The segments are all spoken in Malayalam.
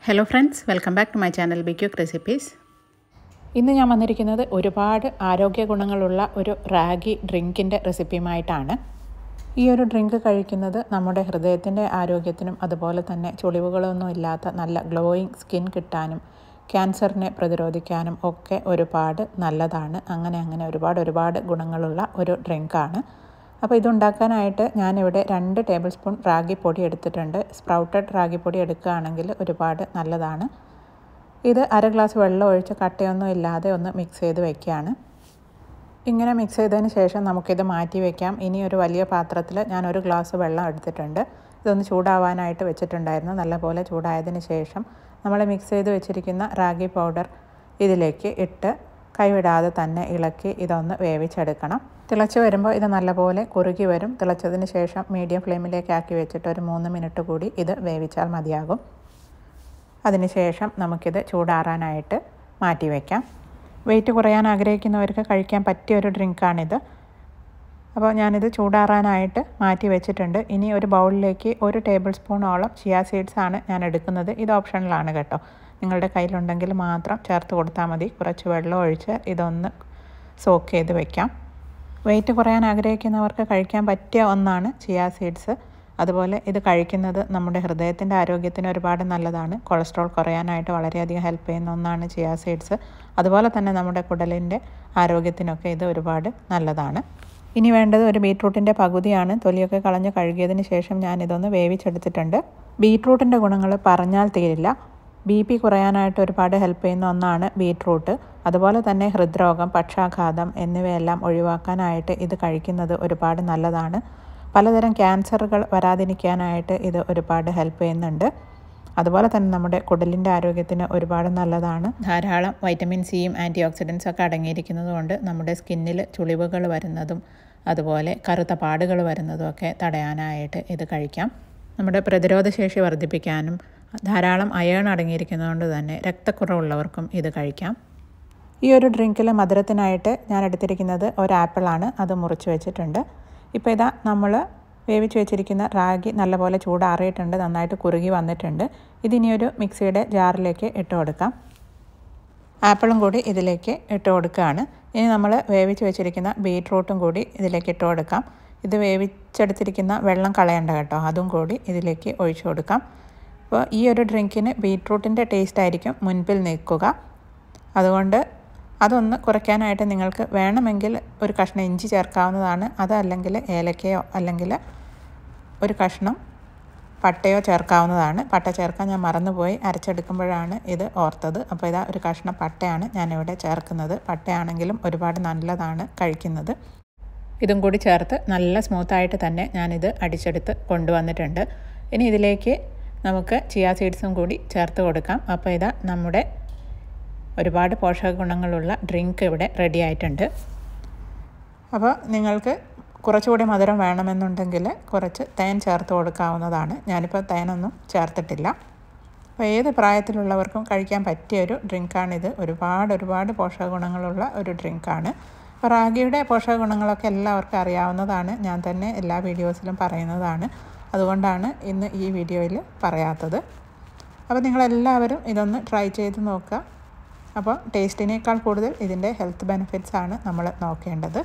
hello friends welcome back to my channel be quick recipes ഇന്ന് ഞാൻ വന്നിരിക്കുന്നത് ഒരുപാട് ആരോഗ്യ ഗുണങ്ങളുള്ള ഒരു റാഗി ഡ്രിങ്കിൻ്റെ റെസിപ്പിയുമായിട്ടാണ് ഈ ഒരു ഡ്രിങ്ക് കഴിക്കുന്നത് നമ്മുടെ ഹൃദയത്തിൻ്റെ ആരോഗ്യത്തിനും അതുപോലെ തന്നെ ചുളിവുകളൊന്നും ഇല്ലാത്ത നല്ല ഗ്ലോയിങ് സ്കിൻ കിട്ടാനും ക്യാൻസറിനെ പ്രതിരോധിക്കാനും ഒക്കെ ഒരുപാട് നല്ലതാണ് അങ്ങനെ അങ്ങനെ ഒരുപാട് ഒരുപാട് ഗുണങ്ങളുള്ള ഒരു ഡ്രിങ്കാണ് അപ്പോൾ ഇതുണ്ടാക്കാനായിട്ട് ഞാനിവിടെ രണ്ട് ടേബിൾ സ്പൂൺ റാഗി പൊടി എടുത്തിട്ടുണ്ട് സ്പ്രൗട്ടഡ് റാഗി പൊടി എടുക്കുകയാണെങ്കിൽ ഒരുപാട് നല്ലതാണ് ഇത് അര ഗ്ലാസ് വെള്ളം ഒഴിച്ച് കട്ടയൊന്നും ഇല്ലാതെ ഒന്ന് മിക്സ് ചെയ്ത് വെക്കുകയാണ് ഇങ്ങനെ മിക്സ് ചെയ്തതിന് ശേഷം നമുക്കിത് മാറ്റി വയ്ക്കാം ഇനി ഒരു വലിയ പാത്രത്തിൽ ഞാൻ ഒരു ഗ്ലാസ് വെള്ളം എടുത്തിട്ടുണ്ട് ഇതൊന്ന് ചൂടാവാനായിട്ട് വെച്ചിട്ടുണ്ടായിരുന്നു നല്ലപോലെ ചൂടായതിന് ശേഷം നമ്മൾ മിക്സ് ചെയ്ത് വെച്ചിരിക്കുന്ന റാഗി പൗഡർ ഇതിലേക്ക് ഇട്ട് കൈവിടാതെ തന്നെ ഇളക്കി ഇതൊന്ന് വേവിച്ചെടുക്കണം തിളച്ച് വരുമ്പോൾ ഇത് നല്ലപോലെ കുറുകി വരും തിളച്ചതിന് ശേഷം മീഡിയം ഫ്ലെയിമിലേക്ക് ആക്കി വെച്ചിട്ട് ഒരു മൂന്ന് മിനിറ്റ് കൂടി ഇത് വേവിച്ചാൽ മതിയാകും അതിനുശേഷം നമുക്കിത് ചൂടാറാനായിട്ട് മാറ്റി വയ്ക്കാം വെയിറ്റ് കുറയാൻ ആഗ്രഹിക്കുന്നവർക്ക് കഴിക്കാൻ പറ്റിയ ഒരു ഡ്രിങ്കാണിത് അപ്പോൾ ഞാനിത് ചൂടാറാനായിട്ട് മാറ്റി വെച്ചിട്ടുണ്ട് ഇനി ഒരു ബൗളിലേക്ക് ഒരു ടേബിൾ സ്പൂണോളം ചിയ സീഡ്സ് ആണ് ഞാൻ എടുക്കുന്നത് ഇത് ഓപ്ഷനിലാണ് കേട്ടോ നിങ്ങളുടെ കയ്യിലുണ്ടെങ്കിൽ മാത്രം ചേർത്ത് കൊടുത്താൽ മതി കുറച്ച് വെള്ളം ഒഴിച്ച് ഇതൊന്ന് സോക്ക് ചെയ്ത് വെക്കാം വെയിറ്റ് കുറയാൻ ആഗ്രഹിക്കുന്നവർക്ക് കഴിക്കാൻ പറ്റിയ ഒന്നാണ് ചിയ സീഡ്സ് അതുപോലെ ഇത് കഴിക്കുന്നത് നമ്മുടെ ഹൃദയത്തിൻ്റെ ആരോഗ്യത്തിന് ഒരുപാട് നല്ലതാണ് കൊളസ്ട്രോൾ കുറയാനായിട്ട് വളരെയധികം ഹെൽപ്പ് ചെയ്യുന്ന ഒന്നാണ് ചിയ സീഡ്സ് അതുപോലെ തന്നെ നമ്മുടെ കുടലിൻ്റെ ആരോഗ്യത്തിനൊക്കെ ഇത് ഒരുപാട് നല്ലതാണ് ഇനി വേണ്ടത് ഒരു ബീട്രൂട്ടിൻ്റെ പകുതിയാണ് തൊലിയൊക്കെ കളഞ്ഞ് കഴുകിയതിന് ശേഷം ഞാനിതൊന്ന് വേവിച്ചെടുത്തിട്ടുണ്ട് ബീട്രൂട്ടിൻ്റെ ഗുണങ്ങൾ പറഞ്ഞാൽ തീരില്ല ബി പി കുറയാനായിട്ട് ഒരുപാട് ഹെൽപ്പ് ചെയ്യുന്ന ഒന്നാണ് ബീട്രൂട്ട് അതുപോലെ തന്നെ ഹൃദ്രോഗം പക്ഷാഘാതം എന്നിവയെല്ലാം ഒഴിവാക്കാനായിട്ട് ഇത് കഴിക്കുന്നത് ഒരുപാട് നല്ലതാണ് പലതരം ക്യാൻസറുകൾ വരാതിരിക്കാനായിട്ട് ഇത് ഒരുപാട് ഹെൽപ്പ് ചെയ്യുന്നുണ്ട് അതുപോലെ തന്നെ നമ്മുടെ കുടലിൻ്റെ ആരോഗ്യത്തിന് ഒരുപാട് നല്ലതാണ് ധാരാളം വൈറ്റമിൻ സിയും ആൻറ്റി ഓക്സിഡൻസ് ഒക്കെ അടങ്ങിയിരിക്കുന്നത് കൊണ്ട് നമ്മുടെ സ്കിന്നിൽ ചുളിവുകൾ വരുന്നതും അതുപോലെ കറുത്ത പാടുകൾ വരുന്നതും ഒക്കെ തടയാനായിട്ട് ഇത് കഴിക്കാം നമ്മുടെ പ്രതിരോധശേഷി വർദ്ധിപ്പിക്കാനും ധാരാളം അയേൺ അടങ്ങിയിരിക്കുന്നതുകൊണ്ട് തന്നെ രക്തക്കുറവുള്ളവർക്കും ഇത് കഴിക്കാം ഈ ഒരു ഡ്രിങ്കിൽ മധുരത്തിനായിട്ട് ഞാൻ എടുത്തിരിക്കുന്നത് ഒരു ആപ്പിളാണ് അത് മുറിച്ച് വെച്ചിട്ടുണ്ട് ഇപ്പോൾ ഇതാ നമ്മൾ വേവിച്ച് വെച്ചിരിക്കുന്ന റാഗി നല്ലപോലെ ചൂടാറിയിട്ടുണ്ട് നന്നായിട്ട് കുറുകി വന്നിട്ടുണ്ട് ഇതിനി ഒരു മിക്സിയുടെ ജാറിലേക്ക് ഇട്ട് കൊടുക്കാം ആപ്പിളും കൂടി ഇതിലേക്ക് ഇട്ട് കൊടുക്കുകയാണ് ഇനി നമ്മൾ വേവിച്ച് വെച്ചിരിക്കുന്ന ബീട്രൂട്ടും കൂടി ഇതിലേക്ക് ഇട്ട് കൊടുക്കാം ഇത് വേവിച്ചെടുത്തിരിക്കുന്ന വെള്ളം കളയണ്ട കേട്ടോ അതും കൂടി ഇതിലേക്ക് ഒഴിച്ചു കൊടുക്കാം അപ്പോൾ ഈ ഒരു ഡ്രിങ്കിന് ബീട്രൂട്ടിൻ്റെ ടേസ്റ്റ് ആയിരിക്കും മുൻപിൽ നിൽക്കുക അതുകൊണ്ട് അതൊന്ന് കുറയ്ക്കാനായിട്ട് നിങ്ങൾക്ക് വേണമെങ്കിൽ ഒരു കഷ്ണം ഇഞ്ചി ചേർക്കാവുന്നതാണ് അതല്ലെങ്കിൽ ഏലക്കയോ അല്ലെങ്കിൽ ഒരു കഷ്ണം പട്ടയോ ചേർക്കാവുന്നതാണ് പട്ട ചേർക്കാൻ ഞാൻ മറന്നുപോയി അരച്ചെടുക്കുമ്പോഴാണ് ഇത് ഓർത്തത് അപ്പോൾ ഇതാ ഒരു കഷ്ണം പട്ടയാണ് ഞാനിവിടെ ചേർക്കുന്നത് പട്ടയാണെങ്കിലും ഒരുപാട് നല്ലതാണ് കഴിക്കുന്നത് ഇതും കൂടി ചേർത്ത് നല്ല സ്മൂത്തായിട്ട് തന്നെ ഞാനിത് അടിച്ചെടുത്ത് കൊണ്ടുവന്നിട്ടുണ്ട് ഇനി ഇതിലേക്ക് നമുക്ക് ചിയ സീഡ്സും കൂടി ചേർത്ത് കൊടുക്കാം അപ്പോൾ ഇതാ നമ്മുടെ ഒരുപാട് പോഷക ഗുണങ്ങളുള്ള ഡ്രിങ്ക് ഇവിടെ റെഡി ആയിട്ടുണ്ട് അപ്പോൾ നിങ്ങൾക്ക് കുറച്ചുകൂടി മധുരം വേണമെന്നുണ്ടെങ്കിൽ കുറച്ച് തേൻ ചേർത്ത് കൊടുക്കാവുന്നതാണ് ഞാനിപ്പോൾ തേനൊന്നും ചേർത്തിട്ടില്ല അപ്പോൾ ഏത് പ്രായത്തിലുള്ളവർക്കും കഴിക്കാൻ പറ്റിയൊരു ഡ്രിങ്കാണിത് ഒരുപാട് ഒരുപാട് പോഷക ഗുണങ്ങളുള്ള ഒരു ഡ്രിങ്കാണ് അപ്പോൾ റാഗിയുടെ പോഷക ഗുണങ്ങളൊക്കെ എല്ലാവർക്കും അറിയാവുന്നതാണ് ഞാൻ തന്നെ എല്ലാ വീഡിയോസിലും പറയുന്നതാണ് അതുകൊണ്ടാണ് ഇന്ന് ഈ വീഡിയോയിൽ പറയാത്തത് അപ്പോൾ നിങ്ങളെല്ലാവരും ഇതൊന്ന് ട്രൈ ചെയ്ത് നോക്കുക അപ്പോൾ ടേസ്റ്റിനേക്കാൾ കൂടുതൽ ഇതിൻ്റെ ഹെൽത്ത് ബെനിഫിറ്റ്സ് ആണ് നമ്മൾ നോക്കേണ്ടത്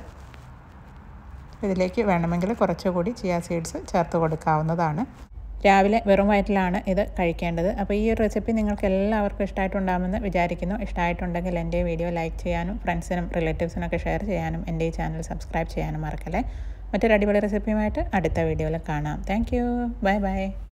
ഇതിലേക്ക് വേണമെങ്കിൽ കുറച്ചുകൂടി ചിയ സീഡ്സ് ചേർത്ത് കൊടുക്കാവുന്നതാണ് രാവിലെ വെറും വയറ്റിലാണ് ഇത് കഴിക്കേണ്ടത് അപ്പോൾ ഈ ഒരു റെസിപ്പി നിങ്ങൾക്ക് എല്ലാവർക്കും ഇഷ്ടമായിട്ടുണ്ടാകുമെന്ന് വിചാരിക്കുന്നു ഇഷ്ടമായിട്ടുണ്ടെങ്കിൽ എൻ്റെ വീഡിയോ ലൈക്ക് ചെയ്യാനും ഫ്രണ്ട്സിനും റിലേറ്റീവ്സിനൊക്കെ ഷെയർ ചെയ്യാനും എൻ്റെ ഈ ചാനൽ സബ്സ്ക്രൈബ് ചെയ്യാനും മറക്കല്ലേ മറ്റൊരു അടിപൊളി റെസിപ്പിയുമായിട്ട് അടുത്ത വീഡിയോയിൽ കാണാം താങ്ക് ബൈ ബൈ